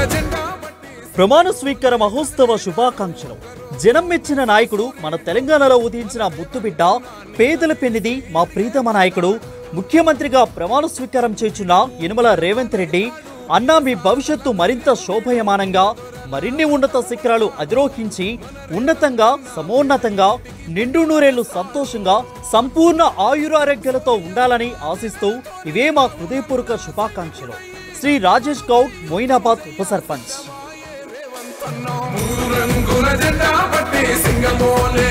జెండా పట్టి ప్రమాణ స్వీకార మహోత్సవ శుభాకాంక్షలు జనం మెచ్చిన నాయకుడు మన తెలంగాణలో ఉదయించిన ముద్దుబిడ్డ పేదల పెన్నిది మా ప్రీతమ నాయకుడు ముఖ్యమంత్రిగా ప్రమాణ స్వీకారం చేస్తున్న యనుమల రేవంత్ రెడ్డి అన్నా మీ భవిష్యత్తు మరింత శోభయమానంగా మరిన్ని ఉన్నత శిఖరాలు అధిరోహించి ఉన్నతంగా సమోన్నతంగా నిండు నూరేళ్లు సంతోషంగా సంపూర్ణ ఆయురారోగ్యాలతో ఉండాలని ఆశిస్తూ ఇవే మా హృదయపూర్వక శుభాకాంక్షలు శ్రీ రాజేష్ గౌడ్ మొయినాబాద్ ఉప సర్పంచ్ మూడు రంగుల జెండా పట్టి సింగమోలే